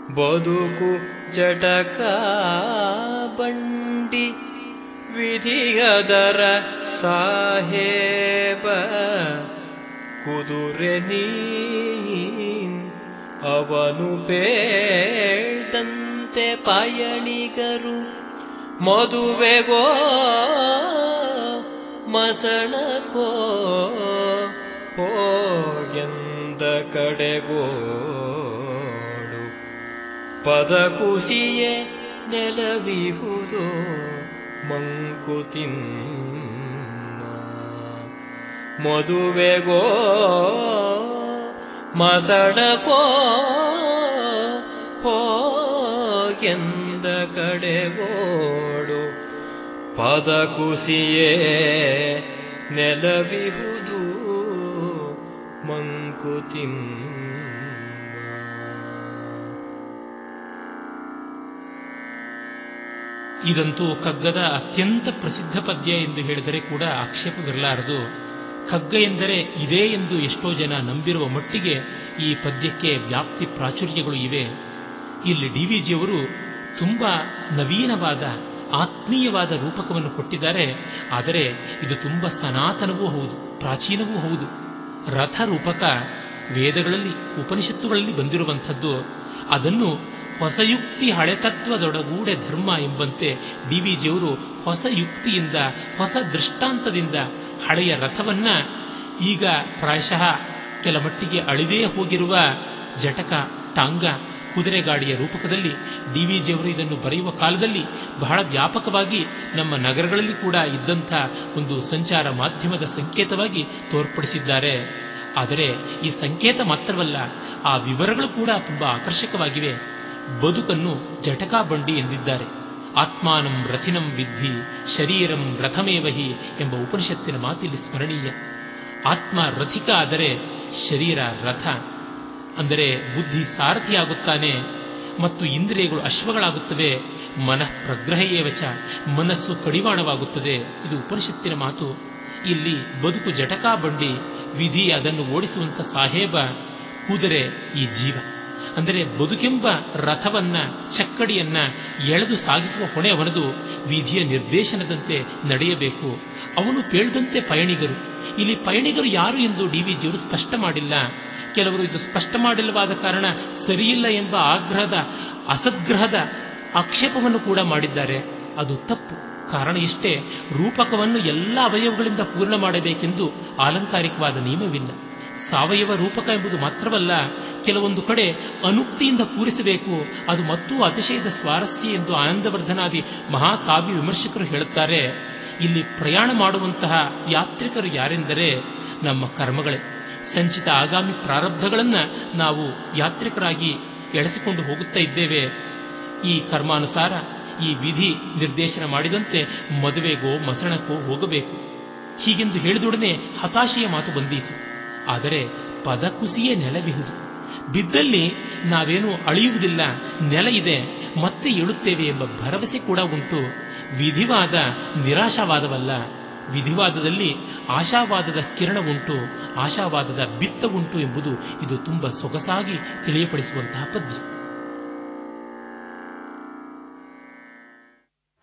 ಬದುಕು ಜಟಕ ಬಂಡಿ ವಿಧಿಗದರ ಸಾಹೇಬ ಕುದುರೆ ನೀನ್ ಅವನು ಬೇಳ್ದಂತೆ ಪಯಣಿಗರು ಮದುವೆಗೋ ಮಸಣಕೋ ಹೋಗೆಂದ ಕಡೆಗೋಡು ಪದ ಕುಸಿಯೇ ನೆಲವಿಹುದು ಮಂಕುತಿಮ್ಮ ಮದುವೆಗೋ ಮಸಣಕೋ ಹೋಗೆಂದ ಕಡೆಗೋಡು ಪದ ಕುಸಿಯೇ ನೆಲವಿಹುದು ಮಂಕುತಿಮ್ಮ ಇದಂತೂ ಕಗ್ಗದ ಅತ್ಯಂತ ಪ್ರಸಿದ್ಧ ಪದ್ಯ ಎಂದು ಹೇಳಿದರೆ ಕೂಡ ಆಕ್ಷೇಪವಿರಲಾರದು ಕಗ್ಗ ಎಂದರೆ ಇದೇ ಎಂದು ಎಷ್ಟೋ ಜನ ನಂಬಿರುವ ಮಟ್ಟಿಗೆ ಈ ಪದ್ಯಕ್ಕೆ ವ್ಯಾಪ್ತಿ ಪ್ರಾಚುರ್ಯಗಳು ಇವೆ ಇಲ್ಲಿ ಡಿ ವಿ ಜಿಯವರು ತುಂಬಾ ನವೀನವಾದ ಆತ್ಮೀಯವಾದ ರೂಪಕವನ್ನು ಕೊಟ್ಟಿದ್ದಾರೆ ಆದರೆ ಇದು ತುಂಬಾ ಸನಾತನವೂ ಹೌದು ಪ್ರಾಚೀನವೂ ಹೌದು ರಥ ರೂಪಕ ವೇದಗಳಲ್ಲಿ ಉಪನಿಷತ್ತುಗಳಲ್ಲಿ ಬಂದಿರುವಂಥದ್ದು ಅದನ್ನು ಹೊಸ ಯುಕ್ತಿ ಹಳೆತತ್ವದೊಡಗೂಡೆ ಧರ್ಮ ಎಂಬಂತೆ ಡಿ ವಿ ಜಿಯವರು ಹೊಸ ಯುಕ್ತಿಯಿಂದ ಹೊಸ ದೃಷ್ಟಾಂತದಿಂದ ಹಳೆಯ ರಥವನ್ನ ಈಗ ಪ್ರಾಯಶಃ ಕೆಲ ಮಟ್ಟಿಗೆ ಅಳಿದೇ ಹೋಗಿರುವ ಜಟಕ ಟಾಂಗ ಕುದುರೆಗಾಡಿಯ ರೂಪಕದಲ್ಲಿ ಡಿ ವಿ ಜಿಯವರು ಇದನ್ನು ಬರೆಯುವ ಕಾಲದಲ್ಲಿ ಬಹಳ ವ್ಯಾಪಕವಾಗಿ ನಮ್ಮ ನಗರಗಳಲ್ಲಿ ಕೂಡ ಇದ್ದಂಥ ಒಂದು ಸಂಚಾರ ಮಾಧ್ಯಮದ ಸಂಕೇತವಾಗಿ ತೋರ್ಪಡಿಸಿದ್ದಾರೆ ಆದರೆ ಈ ಸಂಕೇತ ಮಾತ್ರವಲ್ಲ ಆ ವಿವರಗಳು ಕೂಡ ತುಂಬಾ ಆಕರ್ಷಕವಾಗಿವೆ ಬದುಕನ್ನು ಜಟಕಾ ಬಂಡಿ ಎಂದಿದ್ದಾರೆ ಆತ್ಮಾನಂ ರಥಿನಂ ವಿದ್ಧಿ ಶರೀರಂ ರಥಮೇವಹಿ ಎಂಬ ಉಪನಿಷತ್ತಿನ ಮಾತಿಲ್ಲಿ ಸ್ಮರಣೀಯ ಆತ್ಮ ರಥಿಕ ಆದರೆ ಶರೀರ ರಥ ಅಂದರೆ ಬುದ್ಧಿ ಸಾರಥಿಯಾಗುತ್ತಾನೆ ಮತ್ತು ಇಂದ್ರಿಯಗಳು ಅಶ್ವಗಳಾಗುತ್ತವೆ ಮನಃ ಪ್ರಗ್ರಹಯೇವಚ ಮನಸ್ಸು ಕಡಿವಾಣವಾಗುತ್ತದೆ ಇದು ಉಪನಿಷತ್ತಿನ ಮಾತು ಇಲ್ಲಿ ಬದುಕು ಜಟಕಾ ಬಂಡಿ ವಿಧಿ ಅದನ್ನು ಓಡಿಸುವಂತ ಸಾಹೇಬ ಕುದುರೆ ಈ ಜೀವ ಅಂದರೆ ಬದುಕೆಂಬ ರಥವನ್ನ ಚಕ್ಕಡಿಯನ್ನ ಎಳೆದು ಸಾಗಿಸುವ ಹೊಣೆ ಅವನದು ವಿಧಿಯ ನಿರ್ದೇಶನದಂತೆ ನಡೆಯಬೇಕು ಅವನು ಪೇಳ್ದಂತೆ ಪಯಣಿಗರು ಇಲ್ಲಿ ಪಯಣಿಗರು ಯಾರು ಎಂದು ಡಿ ವಿ ಜಿಯವರು ಸ್ಪಷ್ಟ ಮಾಡಿಲ್ಲ ಕೆಲವರು ಇದು ಸ್ಪಷ್ಟ ಮಾಡಿಲ್ಲವಾದ ಕಾರಣ ಸರಿಯಿಲ್ಲ ಎಂಬ ಆಗ್ರಹದ ಅಸದ್ಗ್ರಹದ ಆಕ್ಷೇಪವನ್ನು ಕೂಡ ಮಾಡಿದ್ದಾರೆ ಅದು ತಪ್ಪು ಕಾರಣ ಇಷ್ಟೇ ರೂಪಕವನ್ನು ಎಲ್ಲ ಅವಯವಗಳಿಂದ ಪೂರ್ಣ ಮಾಡಬೇಕೆಂದು ಆಲಂಕಾರಿಕವಾದ ನಿಯಮವಿಲ್ಲ ಸಾವಯವ ರೂಪಕ ಎಂಬುದು ಮಾತ್ರವಲ್ಲ ಕೆಲವೊಂದು ಕಡೆ ಅನುಕ್ತಿಯಿಂದ ಕೂರಿಸಬೇಕು ಅದು ಮತ್ತೂ ಅತಿಶಯದ ಸ್ವಾರಸ್ಯ ಎಂದು ಆನಂದವರ್ಧನಾದಿ ಮಹಾಕಾವ್ಯ ವಿಮರ್ಶಕರು ಹೇಳುತ್ತಾರೆ ಇಲ್ಲಿ ಪ್ರಯಾಣ ಮಾಡುವಂತಹ ಯಾತ್ರಿಕರು ಯಾರೆಂದರೆ ನಮ್ಮ ಕರ್ಮಗಳೇ ಸಂಚಿತ ಆಗಾಮಿ ಪ್ರಾರಬ್ಧಗಳನ್ನ ನಾವು ಯಾತ್ರಿಕರಾಗಿ ಎಳೆಸಿಕೊಂಡು ಹೋಗುತ್ತಾ ಇದ್ದೇವೆ ಈ ಕರ್ಮಾನುಸಾರ ಈ ವಿಧಿ ನಿರ್ದೇಶನ ಮಾಡಿದಂತೆ ಮದುವೆಗೋ ಮಸಣಕ್ಕೋ ಹೋಗಬೇಕು ಹೀಗೆಂದು ಹೇಳಿದೊಡನೆ ಹತಾಶೆಯ ಮಾತು ಬಂದೀತು ಆದರೆ ಪದ ಕುಸಿಯೇ ನೆಲವಿಹುದು ಬಿದ್ದಲ್ಲಿ ನಾವೇನು ಅಳಿಯುವುದಿಲ್ಲ ನೆಲ ಇದೆ ಮತ್ತೆ ಏಳುತ್ತೇವೆ ಎಂಬ ಭರವಸೆ ಕೂಡ ಉಂಟು ವಿಧಿವಾದ ನಿರಾಶಾವಾದವಲ್ಲ ವಿಧಿವಾದದಲ್ಲಿ ಆಶಾವಾದದ ಕಿರಣ ಉಂಟು ಆಶಾವಾದದ ಬಿತ್ತ ಉಂಟು ಎಂಬುದು ಇದು ತುಂಬಾ ಸೊಗಸಾಗಿ ತಿಳಿಯಪಡಿಸುವಂತಹ ಪದ್ಯ